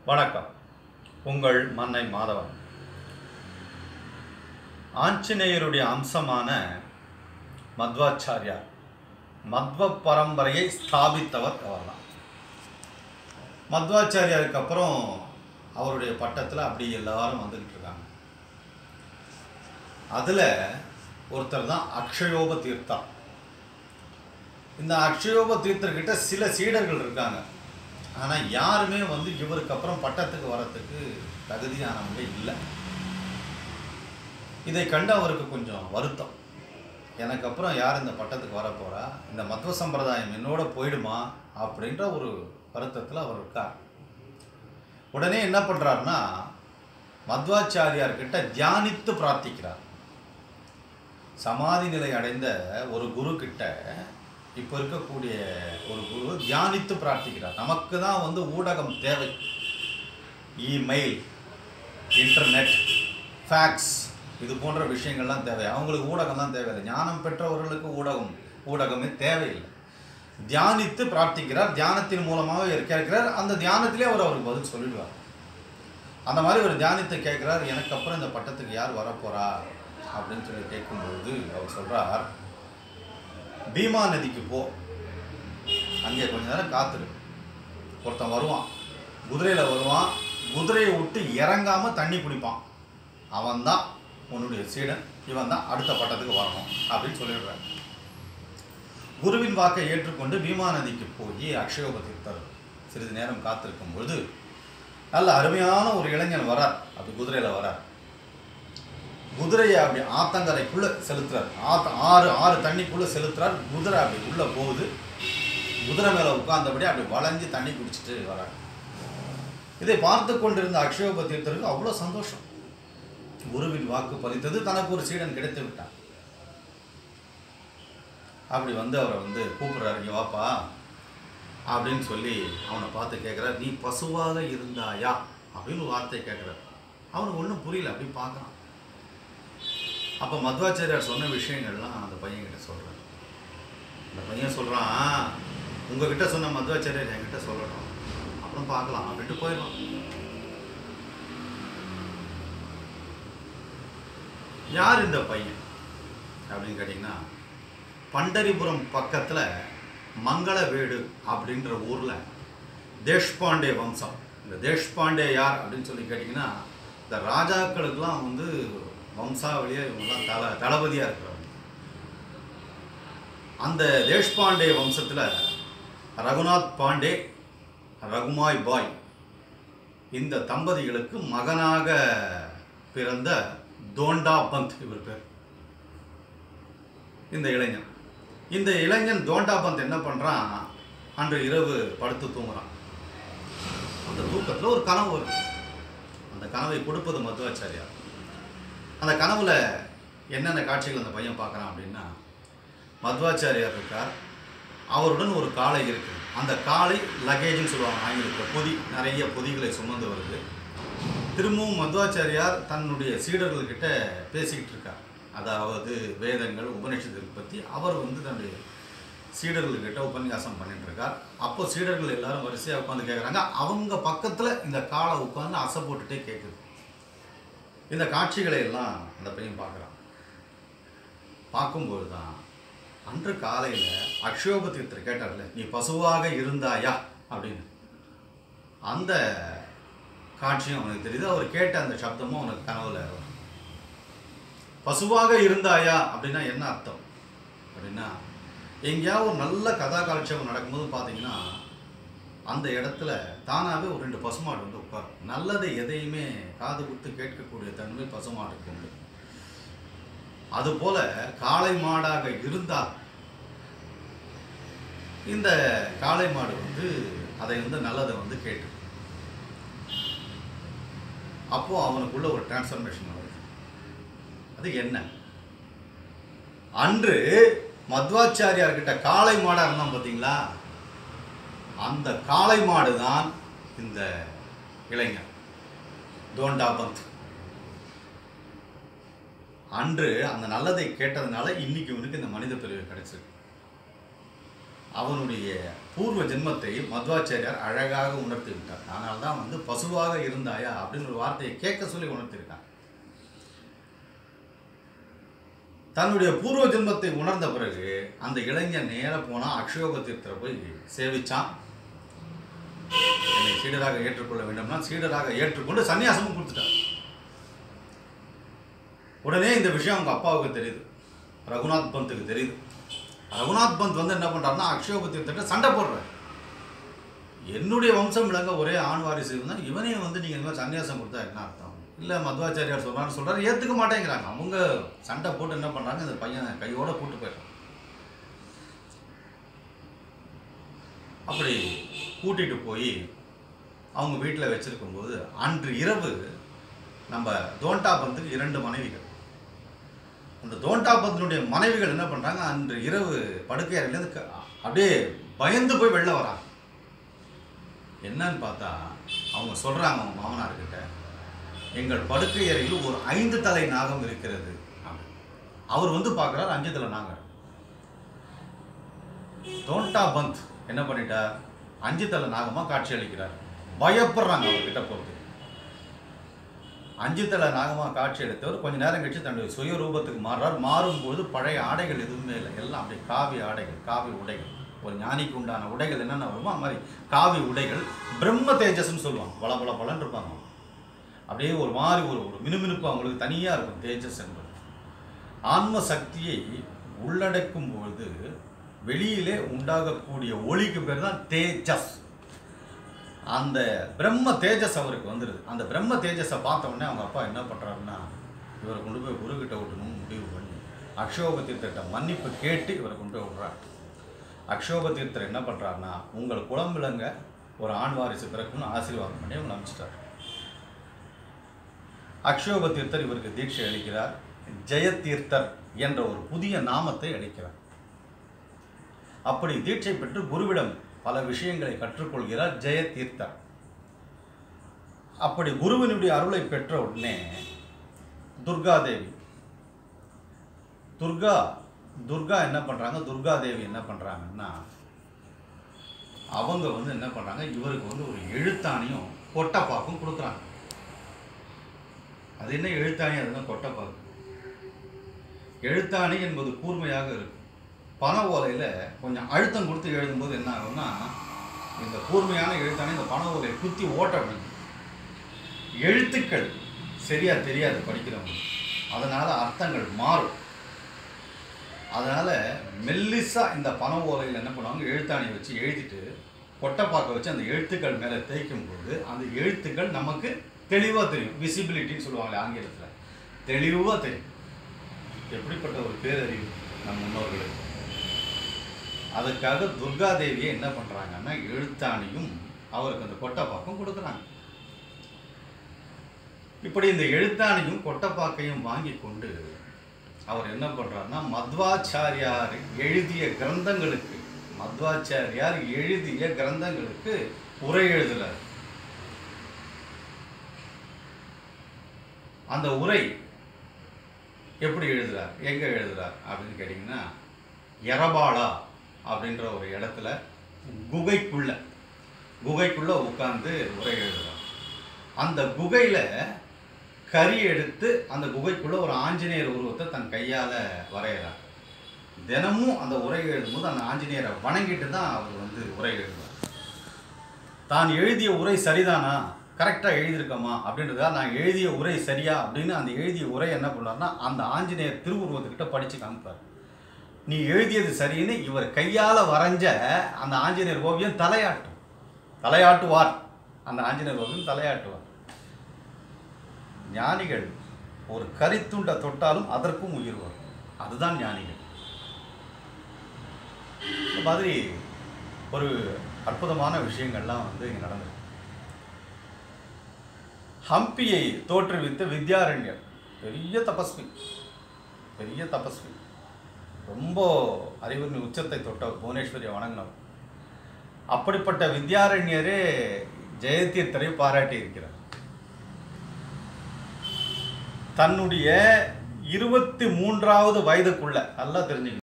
வணக்கம் உங்கள் மன்னை மாதவன் ஆஞ்சநேயருடைய அம்சமான மத்வாச்சாரியார் மத்வ பரம்பரையை ஸ்தாபித்தவர் அவர்தான் மத்வாச்சாரியாருக்கு அப்புறம் அவருடைய பட்டத்தில் அப்படி எல்லாரும் வந்துக்கிட்டு இருக்காங்க அதில் ஒருத்தர் தான் அக்ஷயோப தீர்த்தா இந்த அக்ஷயோப தீர்த்தர்கிட்ட சில சீடர்கள் இருக்காங்க ஆனால் யாருமே வந்து இவருக்கு அப்புறம் பட்டத்துக்கு வரத்துக்கு தகுதியானவங்க இல்லை இதை கண்டு அவருக்கு கொஞ்சம் வருத்தம் எனக்கு அப்புறம் யார் இந்த பட்டத்துக்கு வர போறா இந்த மத்வ சம்பிரதாயம் என்னோட போயிடுமா அப்படின்ற ஒரு வருத்தத்தில் அவர் இருக்கார் உடனே என்ன பண்ணுறாருன்னா மத்வாச்சாரியார்கிட்ட தியானித்து பிரார்த்திக்கிறார் சமாதி நிலை அடைந்த ஒரு குரு கிட்ட இப்போ இருக்கக்கூடிய ஒரு குரு தியானித்து பிரார்த்திக்கிறார் நமக்கு தான் வந்து ஊடகம் தேவை இமெயில் இன்டர்நெட் ஃபேக்ஸ் இது போன்ற விஷயங்கள்லாம் தேவை அவங்களுக்கு ஊடகம் தான் தேவையில்லை ஞானம் பெற்றவர்களுக்கு ஊடகம் ஊடகமே தேவையில்லை தியானித்து பிரார்த்திக்கிறார் தியானத்தின் மூலமாக இவர் கேட்கிறார் அந்த தியானத்திலே அவர் அவருக்கு பதில் சொல்லிடுவார் அந்த மாதிரி ஒரு தியானித்து கேட்குறார் எனக்கு அப்புறம் இந்த பட்டத்துக்கு யார் வரப்போறா அப்படின்னு சொல்லி கேட்கும்பொழுது அவர் சொல்றார் பீமா நதிக்கு போ அங்கே கொஞ்ச நேரம் காத்துரு ஒருத்தன் வருவான் குதிரையில் வருவான் குதிரையை விட்டு இறங்காம தண்ணி குடிப்பான் அவன்தான் உன்னுடைய சீடன் இவன் தான் அடுத்த பட்டத்துக்கு வரணும் அப்படின்னு சொல்லிடுறார் குருவின் வாக்கை ஏற்றுக்கொண்டு பீமா நதிக்கு போய் அக்ஷயோப தீர்த்தர் சிறிது நேரம் காத்திருக்கும் பொழுது நல்ல அருமையான ஒரு இளைஞன் வரார் அப்படி குதிரையில் வரார் குதிரையை அப்படி ஆத்தங்கரைக்குள்ள செலுத்துறார் ஆத்த ஆறு ஆறு தண்ணிக்குள்ள செலுத்துறார் குதிரை அப்படி உள்ள போகுது குதிரை மேல உட்கார்ந்தபடி அப்படி வளைஞ்சு தண்ணி குடிச்சிட்டு வரார் இதை பார்த்து கொண்டிருந்த அக்ஷயோப தீர்த்தருக்கு அவ்வளோ சந்தோஷம் குருவின் வாக்கு பலித்தது தனக்கு ஒரு சீடன் கிடைத்து விட்டான் அப்படி வந்து அவரை வந்து கூப்பிடுறாரு இங்க வாப்பா அப்படின்னு சொல்லி அவனை பார்த்து கேட்குறார் நீ பசுவாக இருந்தாயா அப்படின்னு ஒரு வார்த்தை கேட்குறார் அவனுக்கு ஒன்றும் புரியல அப்படி பார்க்குறான் அப்போ மத்வாச்சாரியார் சொன்ன விஷயங்கள்லாம் அந்த பையன்கிட்ட சொல்கிறார் அந்த பையன் சொல்கிறான் உங்ககிட்ட சொன்ன மத்வாச்சாரியார் என்கிட்ட சொல்லட்டும் அப்புறம் பார்க்கலாம் அப்படின்ட்டு போயிடலாம் யார் இந்த பையன் அப்படின்னு கேட்டிங்கன்னா பண்டரிபுரம் பக்கத்தில் மங்களவேடு அப்படின்ற ஊரில் தேஷ்பாண்டே வம்சம் இந்த தேஷ்பாண்டே யார் அப்படின்னு சொல்லி கேட்டிங்கன்னா இந்த ராஜாக்களுக்கெல்லாம் வந்து வம்சாவளியாக இவங்கெல்லாம் தல தளபதியாக இருக்கிறவங்க அந்த தேஷ்பாண்டே வம்சத்தில் ரகுநாத் பாண்டே ரகுமாய் பாய் இந்த தம்பதிகளுக்கு மகனாக பிறந்த தோண்டா பந்த் இவர் பேர் இந்த இளைஞன் இந்த இளைஞன் தோண்டா பந்த் என்ன பண்ணுறான் அன்று இரவு படுத்து தூங்குறான் அந்த தூக்கத்தில் ஒரு கனவு வருது அந்த கனவை கொடுப்பது மத்துவாச்சாரியார் அந்த கனவுல என்னென்ன காட்சிகள் அந்த பையன் பார்க்குறான் அப்படின்னா மத்வாச்சாரியார் இருக்கார் அவருடன் ஒரு காளை இருக்குது அந்த காளை லக்கேஜ்னு சொல்லுவாங்க ஆங்கிலத்தில் பொதி நிறைய பொதிகளை சுமந்து வருது திரும்பவும் மத்வாச்சாரியார் தன்னுடைய சீடர்கள்கிட்ட பேசிக்கிட்டு இருக்கார் அதாவது வேதங்கள் உபநிஷத்துகள் பற்றி அவர் வந்து தன்னுடைய சீடர்கள்கிட்ட உபன்யாசம் பண்ணிட்டு இருக்கார் அப்போ சீடர்கள் எல்லாரும் வரிசையாக உட்காந்து கேட்குறாங்க அவங்க பக்கத்தில் இந்த காளை உட்காந்து அசை போட்டுட்டே கேட்குது இந்த காட்சிகளை எல்லாம் அந்த பையன் பார்க்குறான் பார்க்கும்போது தான் அன்று காலையில் அக்ஷயோப தீர்த்தர் கேட்டார்ல நீ பசுவாக இருந்தாயா அப்படின்னு அந்த காட்சியும் அவனுக்கு தெரியுது அவர் கேட்ட அந்த சப்தமும் அவனுக்கு கனவுல வரும். பசுவாக இருந்தாயா அப்படின்னா என்ன அர்த்தம் அப்படின்னா எங்கேயாவது ஒரு நல்ல கதா காலட்சேபம் நடக்கும்போது பார்த்தீங்கன்னா அந்த இடத்துல தானாகவே ஒரு ரெண்டு பசுமாடு வந்து உட்காரும் நல்லதை எதையுமே காது குத்து கேட்கக்கூடிய தன்மை பசுமாடுக்கு உண்டு அதுபோல காளை மாடாக இருந்தால் இந்த காளை மாடு வந்து அதை வந்து நல்லதை வந்து கேட்டு அப்போ அவனுக்குள்ள ஒரு டிரான்ஸ்ஃபர்மேஷன் வருது அது என்ன அன்று மத்வாச்சாரியார்கிட்ட காளை மாடா இருந்தான் பார்த்தீங்களா அந்த காளை மாடு தான் இந்த இளைஞர் தோண்டா பந்த் அன்று அந்த நல்லதை கேட்டதுனால இன்னைக்கு இவனுக்கு இந்த மனித பிரிவு கிடைச்சிருக்கு அவனுடைய பூர்வ ஜென்மத்தை மத்வாச்சாரியார் அழகாக உணர்த்தி விட்டார் அதனால தான் வந்து பசுவாக இருந்தாயா அப்படின்னு ஒரு வார்த்தையை கேட்க சொல்லி உணர்த்தியிருக்காங்க தன்னுடைய பூர்வ ஜென்மத்தை உணர்ந்த பிறகு அந்த இளைஞன் நேர போனா அக்ஷயோக தீர்த்தரை போய் சேவிச்சான் என்னை சீடராக ஏற்றுக்கொள்ள வேண்டும்னா சீடராக ஏற்றுக்கொண்டு சன்னியாசமும் கொடுத்துட்டான் உடனே இந்த விஷயம் அவங்க அப்பாவுக்கு தெரியுது ரகுநாத் பந்துக்கு தெரியுது ரகுநாத் பந்த் வந்து என்ன பண்றாருன்னா அக்ஷயோக தீர்த்தர்கிட்ட சண்டை போடுறாரு என்னுடைய வம்சம் விளங்க ஒரே ஆண் வாரிசு இருந்தால் இவனே வந்து நீங்கள் இந்த மாதிரி சன்னியாசம் கொடுத்தா என்ன அர்த்தம் இல்லை மத்வாச்சாரியார் சொல்கிறான்னு சொல்கிறாரு ஏற்றுக்க மாட்டேங்கிறாங்க அவங்க சண்டை போட்டு என்ன பண்ணுறாங்க இந்த பையன் கையோட கூட்டு போயிடுறான் அப்படி கூட்டிகிட்டு போய் அவங்க வீட்டில் வச்சிருக்கும்போது அன்று இரவு நம்ம தோண்டா பந்துக்கு இரண்டு மனைவிகள் அந்த தோண்டா பந்தினுடைய மனைவிகள் என்ன பண்ணுறாங்க அன்று இரவு படுக்கை அறையிலேருந்து க- அப்படியே பயந்து போய் வெளில வராங்க என்னன்னு பார்த்தா அவங்க சொல்கிறாங்க அவங்க மாமனார்கிட்ட எங்கள் படுக்கை அறையில் ஒரு ஐந்து தலை நாகம் இருக்கிறது அப்படின்னு. அவர் வந்து பார்க்குறாரு அஞ்சு தலை நாகம் தோண்டா பந்த் என்ன பண்ணிட்டார் அஞ்சு தலை நாகமாக காட்சி அளிக்கிறார் பயப்படுறாங்க அவர்கிட்ட போகிறதுக்கு அஞ்சு தலை நாகமாக காட்சி அளித்தவர் கொஞ்ச நேரம் கழிச்சு தன்னுடைய சுய ரூபத்துக்கு மாறுறார் மாறும்போது பழைய ஆடைகள் எதுவுமே இல்லை எல்லாம் அப்படியே காவி ஆடைகள் காவி உடைகள் ஒரு ஞானிக்கு உண்டான உடைகள் என்னென்ன வருமோ அது மாதிரி காவி உடைகள் பிரம்ம தேஜஸ்ன்னு சொல்லுவாங்க பல பல பலன் இருப்பாங்க அவங்க. அப்படியே ஒரு மாதிரி ஒரு ஒரு மினுமினுப்பு அவங்களுக்கு தனியாக இருக்கும் தேஜஸ் என்பது ஆன்ம சக்தியை உள்ளடக்கும் பொழுது வெளியிலே உண்டாகக்கூடிய ஒளிக்கு பேர் தான் தேஜஸ் அந்த பிரம்ம தேஜஸ் அவருக்கு வந்துடுது அந்த பிரம்ம தேஜஸை பார்த்த உடனே அவங்க அப்பா என்ன பண்ணுறாருன்னா இவரை கொண்டு போய் குருக்கிட்ட விட்டணும்னு முடிவு பண்ணி அக்ஷோப தீர்த்தர்கிட்ட மன்னிப்பு கேட்டு இவரை கொண்டு போய் விடுறாரு அக்ஷோப தீர்த்தர் என்ன பண்ணுறாருன்னா உங்கள் குலம் விளங்க ஒரு ஆண் வாரிசு பிறக்கும்னு ஆசீர்வாதம் பண்ணி அவங்க அனுப்பிச்சிட்டார் அக்ஷோப தீர்த்தர் இவருக்கு தீட்சை அளிக்கிறார் ஜெயதீர்த்தர் என்ற ஒரு புதிய நாமத்தை அளிக்கிறார் அப்படி தீட்சை பெற்று குருவிடம் பல விஷயங்களை கற்றுக்கொள்கிறார் ஜெயதீர்த்தர் அப்படி குருவினுடைய அருளை பெற்ற உடனே துர்காதேவி துர்கா துர்கா என்ன பண்றாங்க துர்கா தேவி என்ன பண்றாங்கன்னா அவங்க வந்து என்ன பண்றாங்க இவருக்கு வந்து ஒரு எழுத்தாணியும் கொட்டைப்பாக்கும் கொடுக்குறாங்க அது என்ன எழுத்தாணி அதுனா கொட்டைப்பாக்கு எழுத்தாணி என்பது கூர்மையாக இருக்கும் பனை ஓலையில் கொஞ்சம் அழுத்தம் கொடுத்து எழுதும்போது என்ன ஆகும்னா இந்த கூர்மையான எழுத்தாணி இந்த பனை ஓலையை குத்தி ஓட்ட அப்படின்னு எழுத்துக்கள் சரியா தெரியாது படிக்கிறவங்க அதனால அர்த்தங்கள் மாறும் அதனால மெல்லிசா இந்த பனை ஓலையில் என்ன பண்ணுவாங்க எழுத்தாணி வச்சு எழுதிட்டு கொட்டைப்பாக்க வச்சு அந்த எழுத்துக்கள் மேலே தேய்க்கும் போது அந்த எழுத்துக்கள் நமக்கு தெளிவாக தெரியும் விசிபிலிட்டின்னு சொல்லுவாங்களே ஆங்கிலத்தில் தெளிவாக தெரியும் எப்படிப்பட்ட ஒரு பேரறிவு நம் முன்னோர்களுக்கு அதுக்காக துர்காதேவியை என்ன பண்ணுறாங்கன்னா எழுத்தாணியும் அவருக்கு அந்த கொட்டைப்பாக்கும் கொடுக்குறாங்க இப்படி இந்த எழுத்தாணியும் கொட்டைப்பாக்கையும் வாங்கி கொண்டு அவர் என்ன பண்றாருன்னா மத்வாச்சாரியார் எழுதிய கிரந்தங்களுக்கு மத்வாச்சாரியார் எழுதிய கிரந்தங்களுக்கு உரை எழுதுறார் அந்த உரை எப்படி எழுதுறார் எங்க எழுதுறார் அப்படின்னு கேட்டிங்கன்னா எரபாளா அப்படின்ற ஒரு இடத்துல குகைக்குள்ள குகைக்குள்ள உட்கார்ந்து உரை எழுதுறார் அந்த குகையில கரி எடுத்து அந்த குகைக்குள்ள ஒரு ஆஞ்சநேயர் உருவத்தை தன் கையால வரைகிறார் தினமும் அந்த உரை எழுதும்போது அந்த ஆஞ்சநேயரை வணங்கிட்டு தான் அவர் வந்து உரை எழுதுவார் தான் எழுதிய உரை சரிதானா கரெக்டாக எழுதியிருக்கோமா அப்படின்றதுக்காக நான் எழுதிய உரை சரியா அப்படின்னு அந்த எழுதிய உரை என்ன பண்ணார்னா அந்த ஆஞ்சநேயர் திருவுருவத்துக்கிட்ட படித்து காமிப்பார் நீ எழுதியது சரின்னு இவர் கையால் வரைஞ்ச அந்த ஆஞ்சநேயர் ஓவியம் தலையாட்டும் தலையாட்டுவார் அந்த ஆஞ்சநேயர் ஓவியம் தலையாட்டுவார் ஞானிகள் ஒரு கரித்துண்டை தொட்டாலும் அதற்கும் உயிர் வரும் அதுதான் ஞானிகள் இந்த மாதிரி ஒரு அற்புதமான விஷயங்கள்லாம் வந்து இங்கே நடந்திருக்கு ஹம்பியை தோற்றுவித்த வித்யாரண்யர் பெரிய தபஸ்வி பெரிய தபஸ்வி ரொம்ப அறிவுரின் உச்சத்தை தொட்டவர் புவனேஸ்வரியை வணங்கினவர் அப்படிப்பட்ட வித்யாரண்யரே ஜெயதீர்த்தரை பாராட்டி இருக்கிறார் தன்னுடைய இருபத்தி மூன்றாவது வயதுக்குள்ள நல்லா தெரிஞ்சுக்கணும்